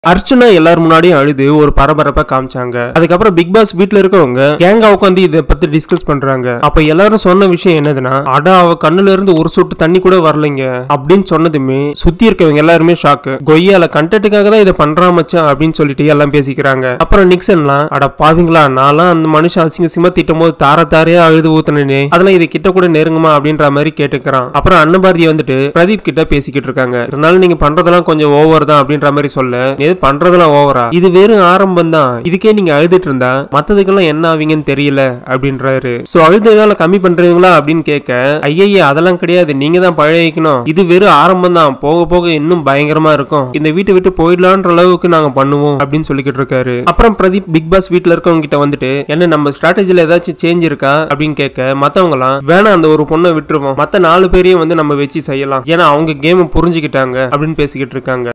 அர்ச்சனா எல்லாரும் முன்னாடியும் அழுது ஒரு பரபரப்பா காமிச்சாங்க அதுக்கப்புறம் பிக் பாஸ் வீட்ல இருக்கவங்க கேங்கா உட்காந்து இதை பத்தி டிஸ்கஸ் பண்றாங்க அப்ப எல்லாரும் சொன்ன விஷயம் என்னதுன்னா அட அவ கண்ணுல இருந்து ஒரு சொட்டு தண்ணி கூட வரலைங்க அப்படின்னு சொன்னதுமே சுத்தி இருக்கவங்க எல்லாருமே ஷாக்கு கொய்யால கண்டென்ட்டுக்காக தான் இதை பண்றா மச்சான் அப்படின்னு சொல்லிட்டு எல்லாம் பேசிக்கிறாங்க அப்புறம் நிக்சன்லாம் அட பாவீங்களா நான்லாம் அந்த மனுஷன் அசிங்க சிமா திட்டும் போது தார தாரையா அழுது ஊத்துனே அதெல்லாம் இது கிட்ட கூட நெருங்குமா அப்படின்ற மாதிரி கேட்டுக்கிறான் அப்புறம் அன்னபாரதி வந்துட்டு பிரதீப் கிட்ட பேசிக்கிட்டு இருக்காங்க இருந்தாலும் நீங்க பண்றதெல்லாம் கொஞ்சம் ஓவர் தான் அப்படின்ற மாதிரி சொல்ல இது பண்றதெல்லாம் ஓவரா இது வெறும் ஆரம்பம் தான் இதுக்கே நீங்க அழுதுட்டு இருந்தா மத்ததுக்கெல்லாம் என்ன ஆவீங்கன்னு தெரியல அப்படின்றாரு சோ அழுததால கம்மி பண்றீங்களா அப்படின்னு கேட்க ஐயய்ய அதெல்லாம் கிடையாது நீங்க தான் பழகிக்கணும் இது வெறும் ஆரம்பம் தான் போக போக இன்னும் பயங்கரமா இருக்கும் இந்த வீட்டை விட்டு போயிடலான்ற அளவுக்கு நாங்க பண்ணுவோம் அப்படின்னு சொல்லிக்கிட்டு இருக்காரு அப்புறம் பிரதீப் பிக் பாஸ் வீட்ல இருக்கவங்க கிட்ட வந்துட்டு என்ன நம்ம ஸ்ட்ராட்டஜில ஏதாச்சும் சேஞ்ச் இருக்கா அப்படின்னு கேட்க மத்தவங்க எல்லாம் வேணாம் அந்த ஒரு பொண்ணை விட்டுருவோம் மத்த நாலு பேரையும் வந்து நம்ம வச்சு செய்யலாம் ஏன்னா அவங்க கேம் புரிஞ்சுக்கிட்டாங்க அப்படின்னு பேசிக்கிட்டு இருக்காங்க